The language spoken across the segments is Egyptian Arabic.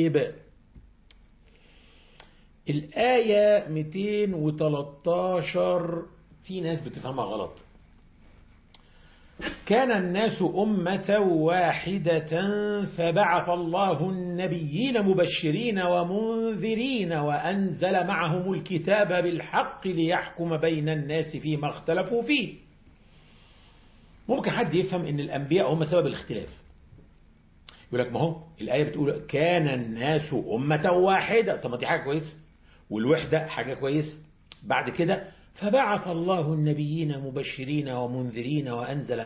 طيب الآية 213 في ناس بتفهمها غلط كان الناس أمة واحدة فبعث الله النبيين مبشرين ومنذرين وأنزل معهم الكتاب بالحق ليحكم بين الناس فيما اختلفوا فيه ممكن حد يفهم ان الأنبياء هم سبب الاختلاف يقول لك ما هو الآية بتقول كان الناس أمة واحدة طب ما دي حاجة كويسة والوحدة حاجة كويسة بعد كده فبعث الله النبيين مبشرين ومنذرين وأنزل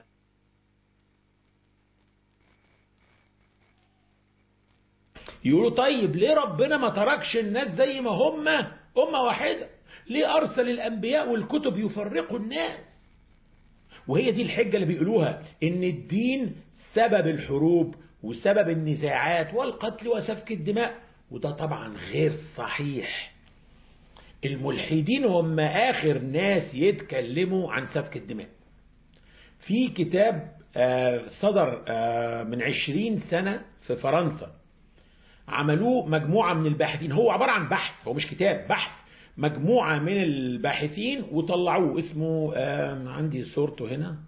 يقولوا طيب ليه ربنا ما تركش الناس زي ما هم أمة واحدة ليه أرسل الأنبياء والكتب يفرقوا الناس وهي دي الحجة اللي بيقولوها إن الدين سبب الحروب وسبب النزاعات والقتل وسفك الدماء وده طبعا غير صحيح الملحدين هم آخر ناس يتكلموا عن سفك الدماء في كتاب صدر من عشرين سنة في فرنسا عملوه مجموعة من الباحثين هو عبارة عن بحث هو مش كتاب بحث مجموعة من الباحثين وطلعوه اسمه عندي صورته هنا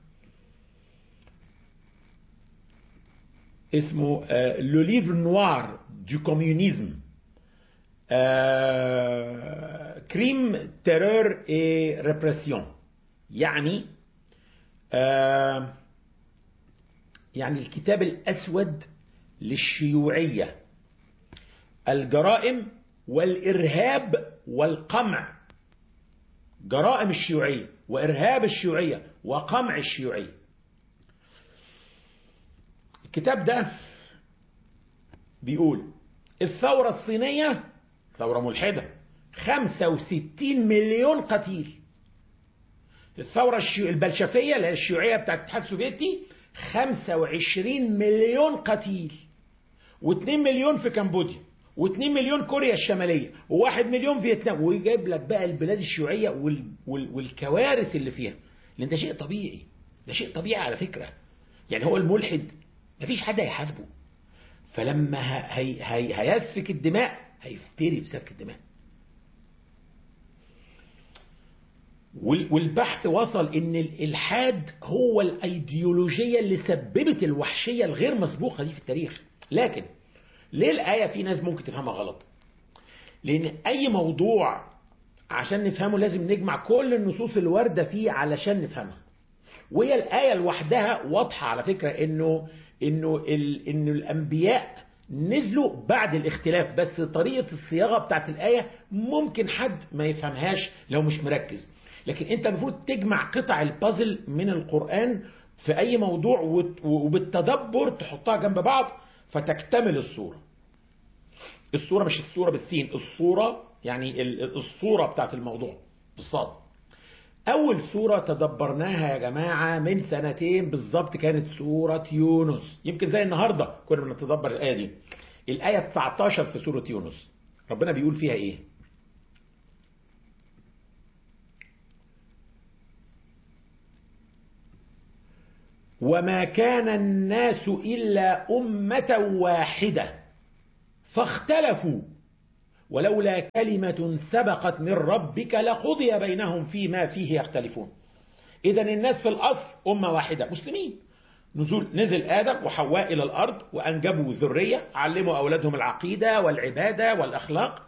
اسمه لو ليفر نوار دو كوميونيزم كريم تيرور اي ريبريسيون يعني آه يعني الكتاب الأسود للشيوعية الجرائم والإرهاب والقمع جرائم الشيوعية وإرهاب الشيوعية وقمع الشيوعية الكتاب ده بيقول الثورة الصينية ثورة ملحدة 65 مليون قتيل الثورة البلشفية اللي هي الشيوعية بتاعت الاتحاد السوفيتي 25 مليون قتيل و2 مليون في كمبوديا و2 مليون كوريا الشمالية و1 مليون فيتنام ويجيب لك بقى البلاد الشيوعية وال... وال... والكوارث اللي فيها لان ده شيء طبيعي ده شيء طبيعي على فكرة يعني هو الملحد مفيش حد هيحاسبه فلما هي... هي... هيسفك الدماء هيفتري بسفك الدماء والبحث وصل ان الالحاد هو الايديولوجية اللي سببت الوحشية الغير مسبوقة دي في التاريخ لكن ليه الآية في ناس ممكن تفهمها غلط لان اي موضوع عشان نفهمه لازم نجمع كل النصوص الواردة فيه علشان نفهمها وهي الآية لوحدها واضحة على فكرة انه انه ال... انه الانبياء نزلوا بعد الاختلاف بس طريقة الصياغة بتاعت الآية ممكن حد ما يفهمهاش لو مش مركز لكن انت المفروض تجمع قطع البازل من القرآن في اي موضوع وبالتدبر تحطها جنب بعض فتكتمل الصورة الصورة مش الصورة بالسين الصورة يعني الصورة بتاعت الموضوع بالصاد أول سورة تدبرناها يا جماعة من سنتين بالظبط كانت سورة يونس يمكن زي النهاردة كنا بنتدبر الآية دي الآية 19 في سورة يونس ربنا بيقول فيها إيه وما كان الناس إلا أمة واحدة فاختلفوا ولولا كلمة سبقت من ربك لقضي بينهم فيما فيه يختلفون إذا الناس في الأصل أمة واحدة مسلمين نزول نزل آدم وحواء إلى الأرض وأنجبوا ذرية علموا أولادهم العقيدة والعبادة والأخلاق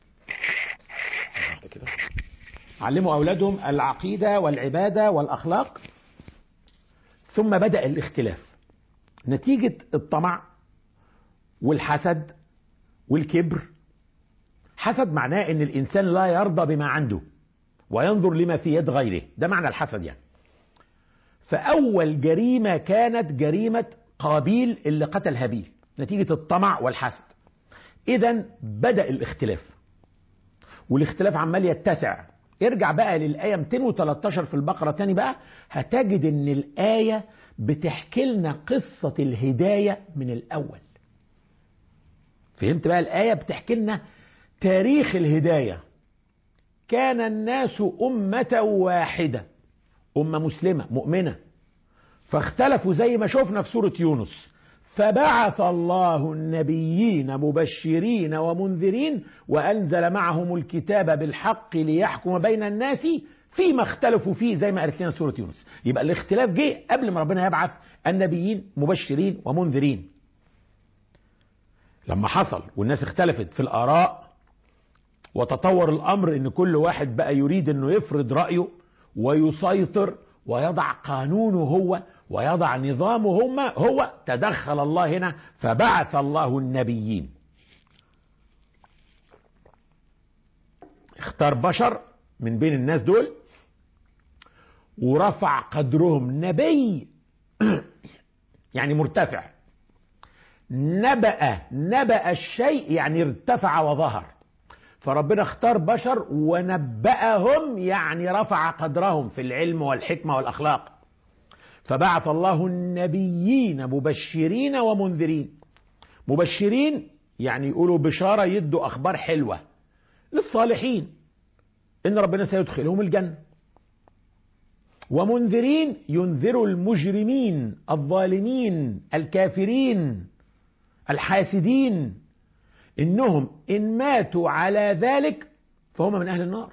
علموا أولادهم العقيدة والعبادة والأخلاق ثم بدأ الاختلاف نتيجة الطمع والحسد والكبر حسد معناه ان الانسان لا يرضى بما عنده وينظر لما في يد غيره ده معنى الحسد يعني فاول جريمة كانت جريمة قابيل اللي قتل هابيل نتيجة الطمع والحسد اذا بدأ الاختلاف والاختلاف عمال يتسع ارجع بقى للآية 213 في البقرة تاني بقى هتجد ان الآية بتحكي لنا قصة الهداية من الأول فهمت بقى الآية بتحكي لنا تاريخ الهداية كان الناس أمة واحدة أمة مسلمة مؤمنة فاختلفوا زي ما شفنا في سورة يونس فبعث الله النبيين مبشرين ومنذرين وأنزل معهم الكتاب بالحق ليحكم بين الناس فيما اختلفوا فيه زي ما قالت لنا سورة يونس يبقى الاختلاف جه قبل ما ربنا يبعث النبيين مبشرين ومنذرين لما حصل والناس اختلفت في الآراء وتطور الأمر ان كل واحد بقى يريد انه يفرض رأيه ويسيطر ويضع قانونه هو ويضع نظامه هم هو تدخل الله هنا فبعث الله النبيين اختار بشر من بين الناس دول ورفع قدرهم نبي يعني مرتفع نبأ نبأ الشيء يعني ارتفع وظهر فربنا اختار بشر ونبأهم يعني رفع قدرهم في العلم والحكمة والأخلاق فبعث الله النبيين مبشرين ومنذرين مبشرين يعني يقولوا بشارة يدوا أخبار حلوة للصالحين إن ربنا سيدخلهم الجنة ومنذرين ينذروا المجرمين الظالمين الكافرين الحاسدين إنهم إن ماتوا على ذلك فهم من أهل النار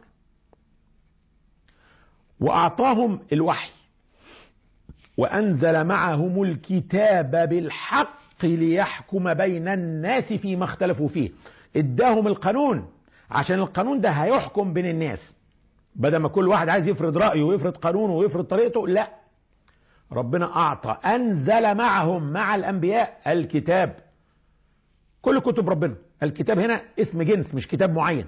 وأعطاهم الوحي وأنزل معهم الكتاب بالحق ليحكم بين الناس فيما اختلفوا فيه اداهم القانون عشان القانون ده هيحكم بين الناس بدل ما كل واحد عايز يفرض رأيه ويفرض قانونه ويفرض طريقته لا ربنا أعطى أنزل معهم مع الأنبياء الكتاب كل كتب ربنا الكتاب هنا اسم جنس مش كتاب معين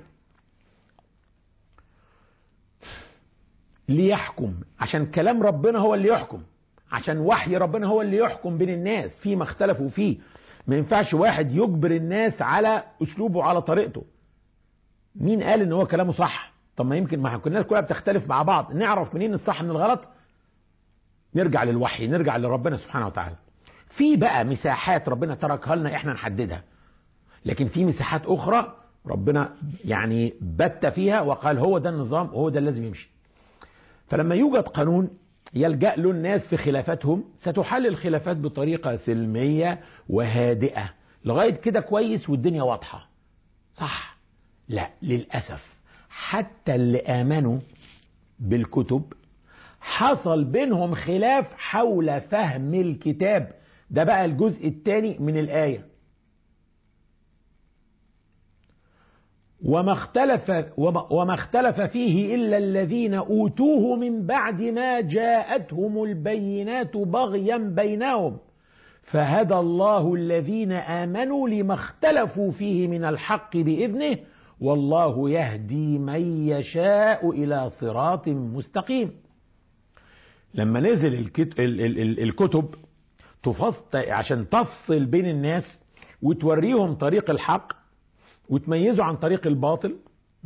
ليحكم عشان كلام ربنا هو اللي يحكم عشان وحي ربنا هو اللي يحكم بين الناس فيما اختلفوا فيه ما ينفعش واحد يجبر الناس على اسلوبه على طريقته مين قال ان هو كلامه صح طب ما يمكن ما الناس كلها بتختلف مع بعض نعرف منين الصح من الغلط نرجع للوحي نرجع لربنا سبحانه وتعالى في بقى مساحات ربنا تركها لنا احنا نحددها لكن في مساحات اخرى ربنا يعني بت فيها وقال هو ده النظام وهو ده اللي لازم يمشي فلما يوجد قانون يلجأ له الناس في خلافاتهم ستحل الخلافات بطريقة سلمية وهادئة لغاية كده كويس والدنيا واضحة صح لا للأسف حتى اللي آمنوا بالكتب حصل بينهم خلاف حول فهم الكتاب ده بقى الجزء الثاني من الآية وما اختلف وما اختلف فيه الا الذين اوتوه من بعد ما جاءتهم البينات بغيا بينهم فهدى الله الذين امنوا لما اختلفوا فيه من الحق باذنه والله يهدي من يشاء الى صراط مستقيم لما نزل الكتب تفصل عشان تفصل بين الناس وتوريهم طريق الحق وتميزوا عن طريق الباطل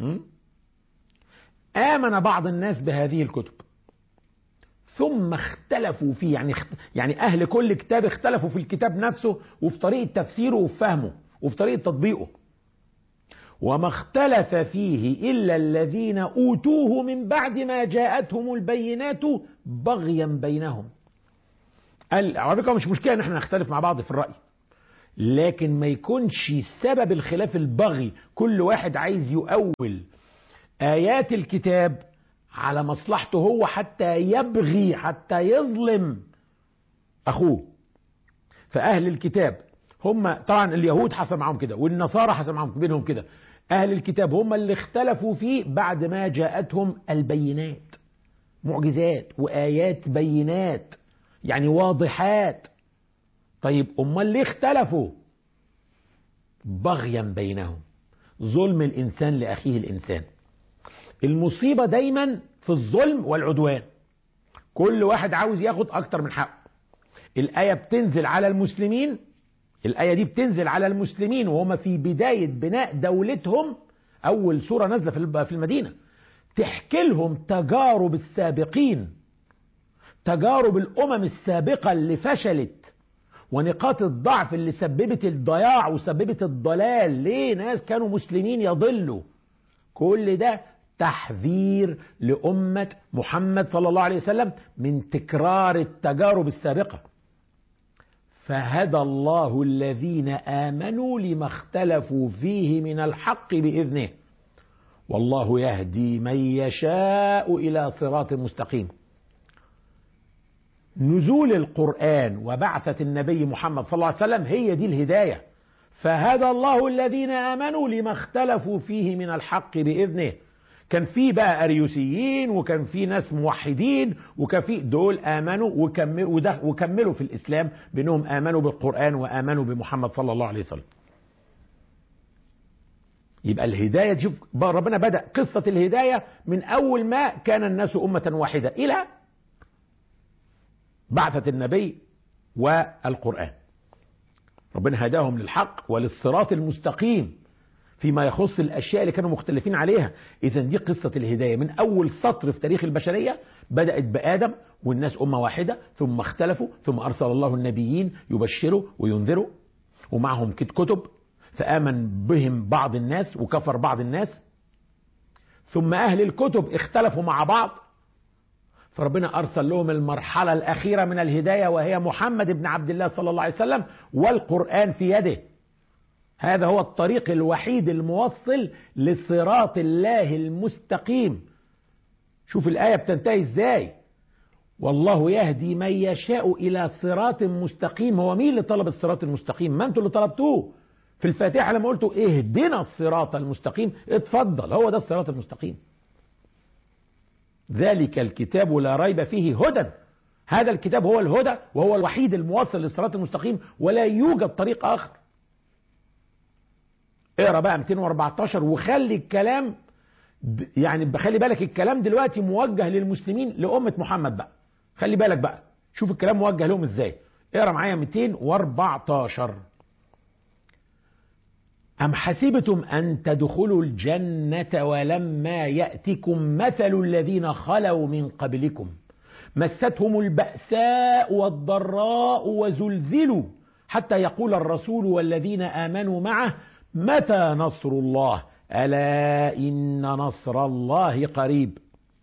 آمن بعض الناس بهذه الكتب ثم اختلفوا فيه يعني يعني أهل كل كتاب اختلفوا في الكتاب نفسه وفي طريقة تفسيره وفي فهمه وفي طريقة تطبيقه وما اختلف فيه إلا الذين أوتوه من بعد ما جاءتهم البينات بغيا بينهم قال على فكرة مش مشكلة ان احنا نختلف مع بعض في الرأي لكن ما يكونش سبب الخلاف البغي كل واحد عايز يؤول آيات الكتاب على مصلحته هو حتى يبغي حتى يظلم أخوه فأهل الكتاب هم طبعا اليهود حصل معهم كده والنصارى حصل معهم بينهم كده أهل الكتاب هم اللي اختلفوا فيه بعد ما جاءتهم البينات معجزات وآيات بينات يعني واضحات طيب امال ليه اختلفوا بغيا بينهم ظلم الانسان لاخيه الانسان المصيبه دايما في الظلم والعدوان كل واحد عاوز ياخد اكتر من حقه الايه بتنزل على المسلمين الايه دي بتنزل على المسلمين وهم في بدايه بناء دولتهم اول سوره نازله في المدينه تحكي لهم تجارب السابقين تجارب الامم السابقه اللي فشلت ونقاط الضعف اللي سببت الضياع وسببت الضلال ليه ناس كانوا مسلمين يضلوا كل ده تحذير لأمة محمد صلى الله عليه وسلم من تكرار التجارب السابقة فهدى الله الذين آمنوا لما اختلفوا فيه من الحق بإذنه والله يهدي من يشاء إلى صراط مستقيم نزول القرآن وبعثة النبي محمد صلى الله عليه وسلم هي دي الهداية فهدى الله الذين آمنوا لما اختلفوا فيه من الحق بإذنه كان في بقى أريوسيين وكان في ناس موحدين وكان في دول آمنوا وكملوا, وكملوا في الإسلام بأنهم آمنوا بالقرآن وآمنوا بمحمد صلى الله عليه وسلم يبقى الهداية شوف ربنا بدأ قصة الهداية من أول ما كان الناس أمة واحدة إلى بعثة النبي والقرآن ربنا هداهم للحق وللصراط المستقيم فيما يخص الأشياء اللي كانوا مختلفين عليها إذا دي قصة الهداية من أول سطر في تاريخ البشرية بدأت بآدم والناس أمة واحدة ثم اختلفوا ثم أرسل الله النبيين يبشروا وينذروا ومعهم كتب فآمن بهم بعض الناس وكفر بعض الناس ثم أهل الكتب اختلفوا مع بعض فربنا أرسل لهم المرحلة الأخيرة من الهداية وهي محمد بن عبد الله صلى الله عليه وسلم والقرآن في يده هذا هو الطريق الوحيد الموصل لصراط الله المستقيم شوف الآية بتنتهي ازاي والله يهدي من يشاء إلى صراط مستقيم هو مين اللي طلب الصراط المستقيم ما انتوا اللي طلبتوه في الفاتحة لما قلتوا اهدنا الصراط المستقيم اتفضل هو ده الصراط المستقيم ذلك الكتاب لا ريب فيه هدى هذا الكتاب هو الهدى وهو الوحيد الموصل للصراط المستقيم ولا يوجد طريق آخر اقرا بقى 214 وخلي الكلام يعني بخلي بالك الكلام دلوقتي موجه للمسلمين لأمة محمد بقى خلي بالك بقى شوف الكلام موجه لهم ازاي اقرا معايا 214 أم حسبتم أن تدخلوا الجنة ولما يأتكم مثل الذين خلوا من قبلكم مستهم البأساء والضراء وزلزلوا حتى يقول الرسول والذين آمنوا معه متى نصر الله ألا إن نصر الله قريب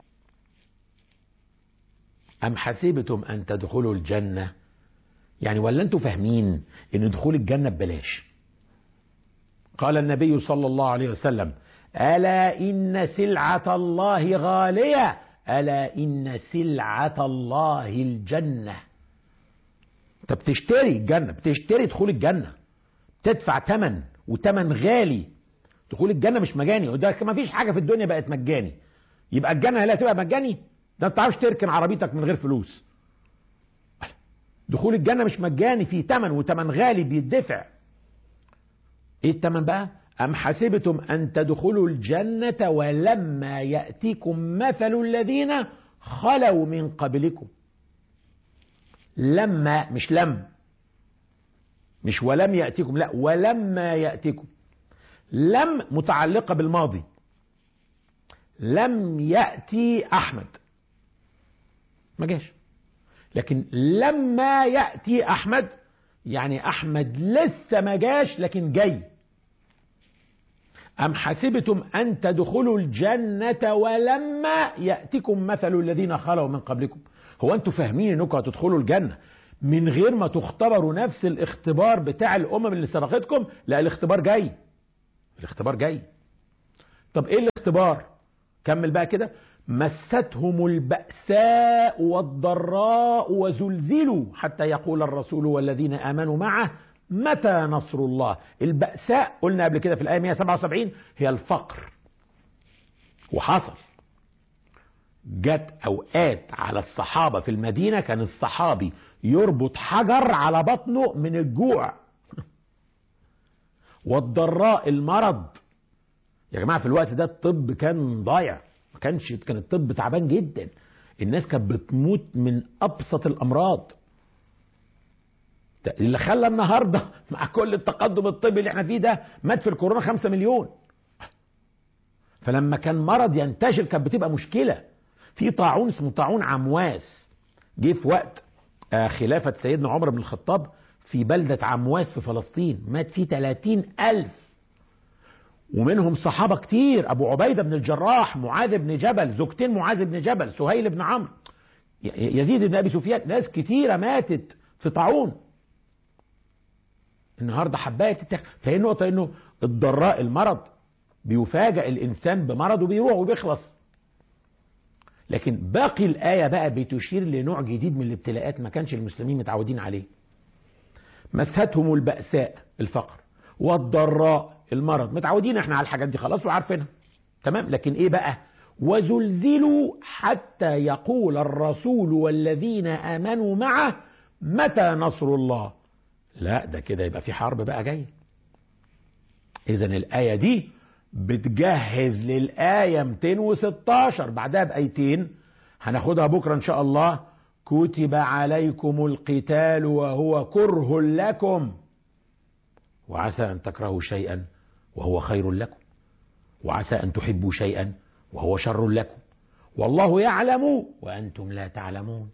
أم حسبتم أن تدخلوا الجنة يعني ولا أنتم فاهمين أن دخول الجنة ببلاش قال النبي صلى الله عليه وسلم ألا إن سلعة الله غالية ألا إن سلعة الله الجنة أنت بتشتري الجنة بتشتري دخول الجنة تدفع ثمن وثمن غالي دخول الجنة مش مجاني وده ما فيش حاجة في الدنيا بقت مجاني يبقى الجنة لا تبقى مجاني ده انت عاوز تركن عربيتك من غير فلوس دخول الجنة مش مجاني في ثمن وثمن غالي بيدفع ايه الثمن بقى أم حسبتم أن تدخلوا الجنة ولما يأتيكم مثل الذين خلوا من قبلكم لما مش لم مش ولم يأتيكم لا ولما يأتيكم لم متعلقة بالماضي لم يأتي أحمد ما جاش لكن لما يأتي أحمد يعني أحمد لسه ما جاش لكن جاي أم حسبتم أن تدخلوا الجنة ولما يأتكم مثل الذين خلوا من قبلكم هو أنتم فاهمين أنكم هتدخلوا الجنة من غير ما تختبروا نفس الاختبار بتاع الأمم اللي سبقتكم لا الاختبار جاي الاختبار جاي طب ايه الاختبار كمل بقى كده مستهم البأساء والضراء وزلزلوا حتى يقول الرسول والذين آمنوا معه متى نصر الله البأساء قلنا قبل كده في الآية 177 هي الفقر وحصل جت أوقات على الصحابة في المدينة كان الصحابي يربط حجر على بطنه من الجوع والضراء المرض يا جماعة في الوقت ده الطب كان ضايع ما كانش كان الطب تعبان جدا الناس كانت بتموت من أبسط الأمراض اللي خلى النهاردة مع كل التقدم الطبي اللي احنا فيه ده مات في الكورونا خمسة مليون فلما كان مرض ينتشر كانت بتبقى مشكلة في طاعون اسمه طاعون عمواس جه في وقت خلافة سيدنا عمر بن الخطاب في بلدة عمواس في فلسطين مات فيه 30 ألف ومنهم صحابة كتير أبو عبيدة بن الجراح معاذ بن جبل زوجتين معاذ بن جبل سهيل بن عمرو يزيد بن أبي سفيان ناس كتيرة ماتت في طاعون النهارده حبايه تتاخد فهي النقطه انه الضراء المرض بيفاجئ الانسان بمرض وبيروح وبيخلص لكن باقي الايه بقى بتشير لنوع جديد من الابتلاءات ما كانش المسلمين متعودين عليه مستهم البأساء الفقر والضراء المرض متعودين احنا على الحاجات دي خلاص وعارفينها تمام لكن ايه بقى وزلزلوا حتى يقول الرسول والذين امنوا معه متى نصر الله لا ده كده يبقى في حرب بقى جايه اذا الايه دي بتجهز للايه 216 بعدها بايتين هناخدها بكره ان شاء الله كتب عليكم القتال وهو كره لكم وعسى ان تكرهوا شيئا وهو خير لكم وعسى ان تحبوا شيئا وهو شر لكم والله يعلم وانتم لا تعلمون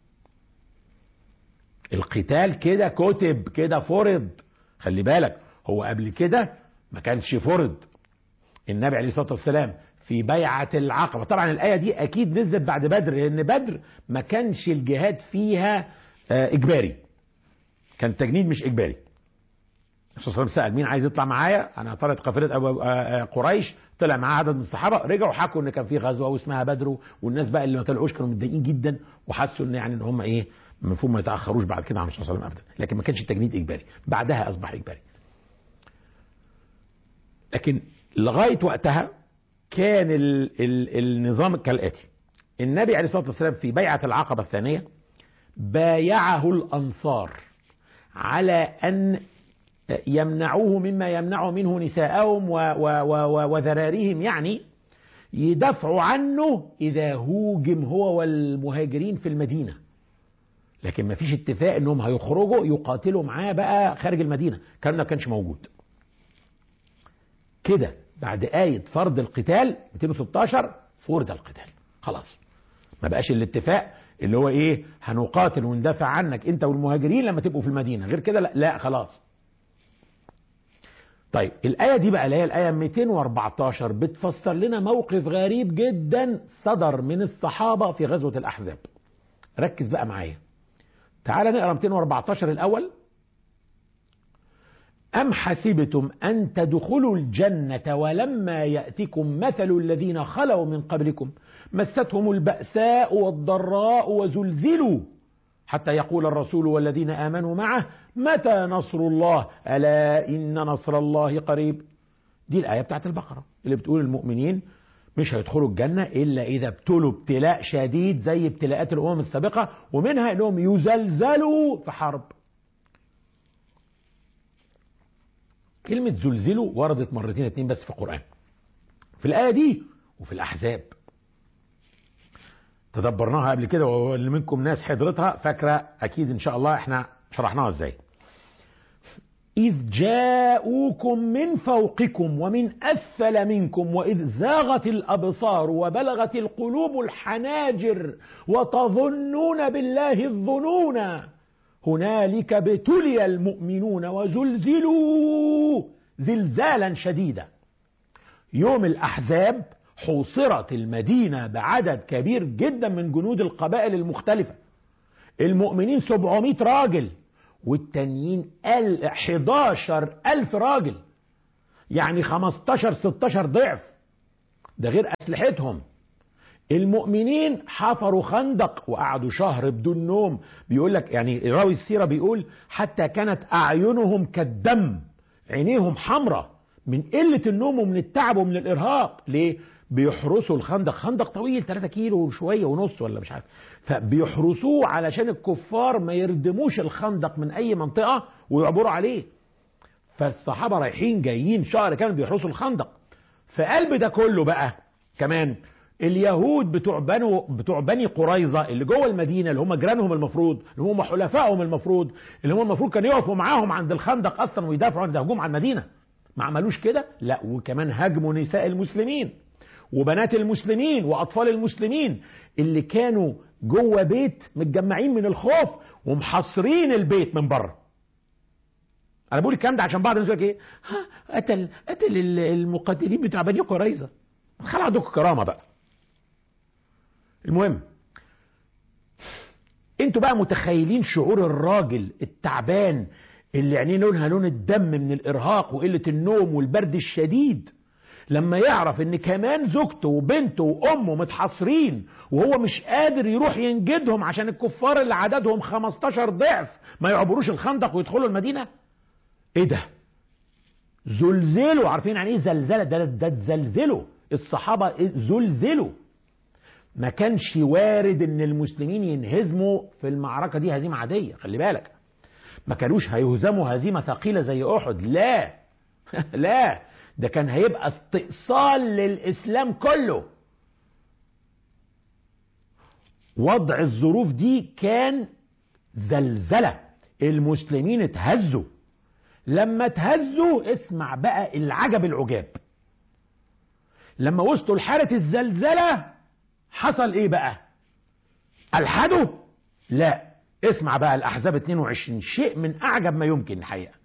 القتال كده كتب كده فرض خلي بالك هو قبل كده ما كانش فرض النبي عليه الصلاه والسلام في بيعة العقبة طبعا الآية دي أكيد نزلت بعد بدر لأن بدر ما كانش الجهاد فيها إجباري كان تجنيد مش إجباري الرسول صلى الله عليه وسلم سأل مين عايز يطلع معايا أنا طلعت قافلة أبو قريش طلع معاه عدد من الصحابة رجعوا حكوا إن كان في غزوة واسمها بدر والناس بقى اللي ما طلعوش كانوا متضايقين جدا وحسوا إن يعني إن هم إيه المفروض ما يتأخروش بعد كده عن الرسول صلى الله عليه وسلم أبدا لكن ما كانش التجنيد إجباري بعدها أصبح إجباري لكن لغاية وقتها كان ال ال النظام كالآتي النبي عليه الصلاة والسلام في بيعة العقبة الثانية بايعه الأنصار على أن يمنعوه مما يمنع منه نساءهم وذراريهم يعني يدافعوا عنه إذا هوجم هو والمهاجرين في المدينة لكن ما فيش اتفاق انهم هيخرجوا يقاتلوا معاه بقى خارج المدينة كان ما كانش موجود كده بعد آية فرض القتال 216 فرض القتال خلاص ما بقاش الاتفاق اللي هو ايه هنقاتل وندافع عنك انت والمهاجرين لما تبقوا في المدينة غير كده لا, لا خلاص طيب الآية دي بقى اللي هي الآية 214 بتفسر لنا موقف غريب جدا صدر من الصحابة في غزوة الأحزاب ركز بقى معايا تعال نقرا 214 الأول أم حسبتم أن تدخلوا الجنة ولما يأتكم مثل الذين خلوا من قبلكم مستهم البأساء والضراء وزلزلوا حتى يقول الرسول والذين آمنوا معه متى نصر الله ألا إن نصر الله قريب دي الآية بتاعت البقرة اللي بتقول المؤمنين مش هيدخلوا الجنة إلا إذا ابتلوا ابتلاء شديد زي ابتلاءات الأمم السابقة ومنها أنهم يزلزلوا في حرب كلمة زلزلوا وردت مرتين اتنين بس في القرآن في الآية دي وفي الأحزاب تدبرناها قبل كده واللي منكم ناس حضرتها فاكرة أكيد إن شاء الله إحنا شرحناها إزاي إذ جاءوكم من فوقكم ومن أسفل منكم وإذ زاغت الأبصار وبلغت القلوب الحناجر وتظنون بالله الظنون هنالك ابتلي المؤمنون وزلزلوا زلزالا شديدا يوم الأحزاب حوصرت المدينة بعدد كبير جدا من جنود القبائل المختلفة المؤمنين 700 راجل والتانيين 11 ألف راجل يعني 15 16 ضعف ده غير أسلحتهم المؤمنين حفروا خندق وقعدوا شهر بدون نوم بيقول لك يعني راوي السيرة بيقول حتى كانت أعينهم كالدم عينيهم حمراء من قلة النوم ومن التعب ومن الإرهاق ليه؟ بيحرسوا الخندق خندق طويل 3 كيلو وشوية ونص ولا مش عارف فبيحرسوه علشان الكفار ما يردموش الخندق من أي منطقة ويعبروا عليه فالصحابة رايحين جايين شهر كانوا بيحرسوا الخندق في قلب ده كله بقى كمان اليهود بتوع بنو بتوع بني قريظه اللي جوه المدينه اللي هم جيرانهم المفروض اللي هم حلفائهم المفروض اللي هم المفروض كانوا يقفوا معاهم عند الخندق اصلا ويدافعوا عن هجوم على المدينه ما عملوش كده لا وكمان هاجموا نساء المسلمين وبنات المسلمين واطفال المسلمين اللي كانوا جوه بيت متجمعين من الخوف ومحاصرين البيت من بره انا بقول الكلام ده عشان بعض الناس يقول ايه ها قتل قتل المقاتلين بتاع بني قريظه خلع عندكم كرامه بقى المهم انتوا بقى متخيلين شعور الراجل التعبان اللي عينيه لونها لون الدم من الارهاق وقله النوم والبرد الشديد لما يعرف ان كمان زوجته وبنته وامه متحاصرين وهو مش قادر يروح ينجدهم عشان الكفار اللي عددهم 15 ضعف ما يعبروش الخندق ويدخلوا المدينه ايه ده زلزلوا عارفين يعني ايه زلزله ده ده تزلزلوا الصحابه زلزلوا ما كانش وارد ان المسلمين ينهزموا في المعركه دي هزيمه عاديه خلي بالك ما كانوش هيهزموا هزيمه ثقيله زي احد لا لا ده كان هيبقى استئصال للاسلام كله وضع الظروف دي كان زلزله المسلمين اتهزوا لما اتهزوا اسمع بقى العجب العجاب لما وصلوا لحاله الزلزله حصل ايه بقى الحدوا لا اسمع بقى الاحزاب 22 شيء من اعجب ما يمكن الحقيقه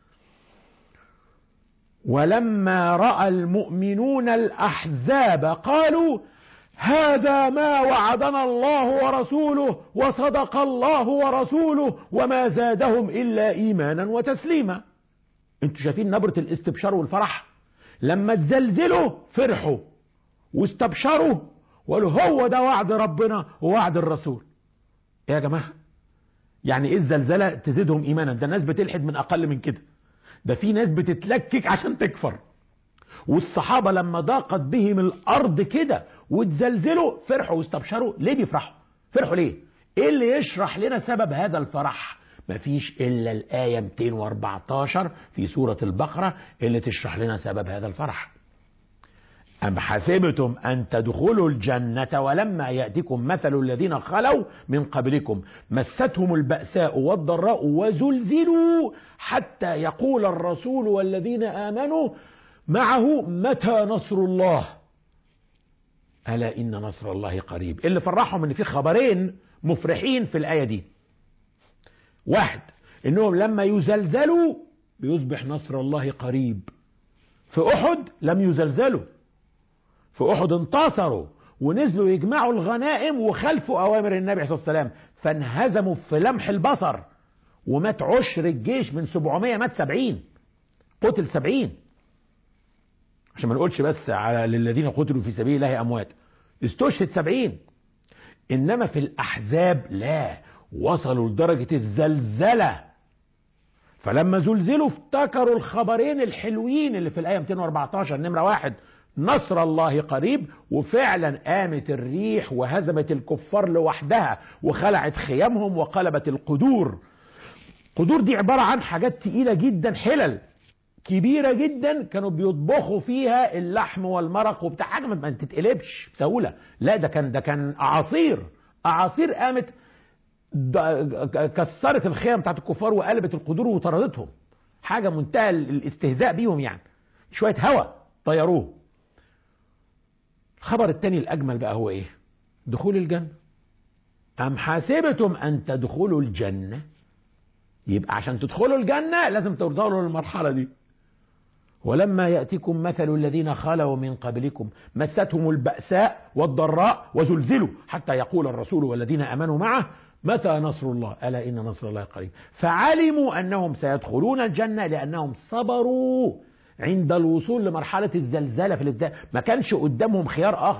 ولما راى المؤمنون الاحزاب قالوا هذا ما وعدنا الله ورسوله وصدق الله ورسوله وما زادهم الا ايمانا وتسليما انتوا شايفين نبره الاستبشار والفرح لما تزلزلوا فرحوا واستبشروا وقالوا هو ده وعد ربنا ووعد الرسول ايه يا جماعه يعني ايه الزلزله تزيدهم ايمانا ده الناس بتلحد من اقل من كده ده في ناس بتتلكك عشان تكفر والصحابه لما ضاقت بهم الارض كده وتزلزلوا فرحوا واستبشروا ليه بيفرحوا فرحوا ليه ايه اللي يشرح لنا سبب هذا الفرح مفيش الا الايه 214 في سوره البقره اللي تشرح لنا سبب هذا الفرح أم حسبتم أن تدخلوا الجنة ولما يأتكم مثل الذين خلوا من قبلكم مستهم البأساء والضراء وزلزلوا حتى يقول الرسول والذين آمنوا معه متى نصر الله ألا إن نصر الله قريب اللي فرحهم إن في خبرين مفرحين في الآية دي واحد إنهم لما يزلزلوا بيصبح نصر الله قريب في أحد لم يزلزلوا في احد انتصروا ونزلوا يجمعوا الغنائم وخلفوا اوامر النبي صلى الله عليه وسلم فانهزموا في لمح البصر ومات عشر الجيش من 700 مات 70 قتل 70 عشان ما نقولش بس على للذين قتلوا في سبيل الله اموات استشهد 70 انما في الاحزاب لا وصلوا لدرجه الزلزله فلما زلزلوا افتكروا الخبرين الحلوين اللي في الايه 214 نمره واحد نصر الله قريب وفعلا قامت الريح وهزمت الكفار لوحدها وخلعت خيامهم وقلبت القدور قدور دي عبارة عن حاجات تقيلة جدا حلل كبيرة جدا كانوا بيطبخوا فيها اللحم والمرق وبتاع حاجة ما تتقلبش بسهولة لا ده كان ده كان أعاصير أعاصير قامت كسرت الخيام بتاعت الكفار وقلبت القدور وطردتهم حاجة منتهى الاستهزاء بيهم يعني شوية هوا طيروه الخبر الثاني الأجمل بقى هو إيه دخول الجنة أم حسبتم أن تدخلوا الجنة يبقى عشان تدخلوا الجنة لازم توصلوا للمرحلة دي ولما يأتكم مثل الذين خلوا من قبلكم مستهم البأساء والضراء وزلزلوا حتى يقول الرسول والذين أمنوا معه متى نصر الله ألا إن نصر الله قريب فعلموا أنهم سيدخلون الجنة لأنهم صبروا عند الوصول لمرحلة الزلزلة في الابتداء ما كانش قدامهم خيار آخر